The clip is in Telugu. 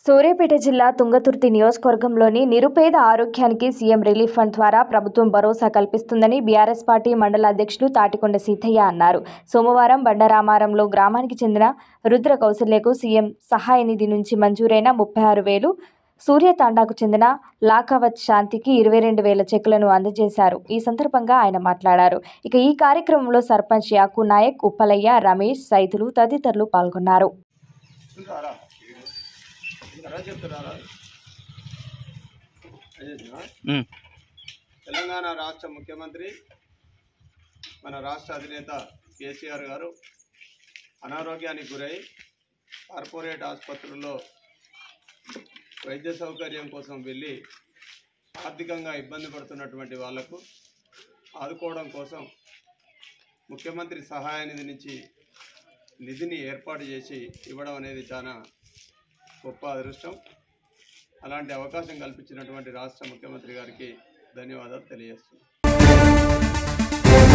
సూర్యాపేట జిల్లా తుంగతుర్తి నియోజకవర్గంలోని నిరుపేద ఆరోగ్యానికి సీఎం రిలీఫ్ ఫండ్ ద్వారా ప్రభుత్వం భరోసా కల్పిస్తుందని బీఆర్ఎస్ పార్టీ మండల అధ్యక్షులు తాటికొండ సీతయ్య అన్నారు సోమవారం బండరామారంలో గ్రామానికి చెందిన రుద్ర కౌశల్యకు సీఎం సహాయ నిధి నుంచి మంజూరైన ముప్పై ఆరు వేలు సూర్యతాండాకు చెందిన లాకావత్ శాంతికి ఇరవై రెండు వేల చెక్కులను అందజేశారు ఈ సందర్భంగా ఆయన మాట్లాడారు ఇక ఈ కార్యక్రమంలో సర్పంచ్ యాకు నాయక్ ఉప్పలయ్య రమేష్ సైతులు తదితరులు పాల్గొన్నారు రారా రా చెప్తున్నారా అదేనా? ఉమ్. తెలంగాణ రాష్ట్ర ముఖ్యమంత్రి మన రాష్ట్ర అధినేత కేసీఆర్ గారు అనారోగ్యానికి గురై కార్పొరేట్ ఆసుపత్రుల్లో వైద్య సౌకర్యం కోసం వెళ్ళి ఆర్థికంగా ఇబ్బంది పడుతున్నటువంటి వాళ్లకు ఆదుకోవడం కోసం ముఖ్యమంత్రి సహాయ నిధి నుంచి నిధిని ఏర్పాటు చేసి ఇవ్వడం అనేది చాలా గొప్ప అదృష్టం అలాంటి అవకాశం కల్పించినటువంటి రాష్ట్ర ముఖ్యమంత్రి గారికి ధన్యవాదాలు తెలియజేస్తున్నాను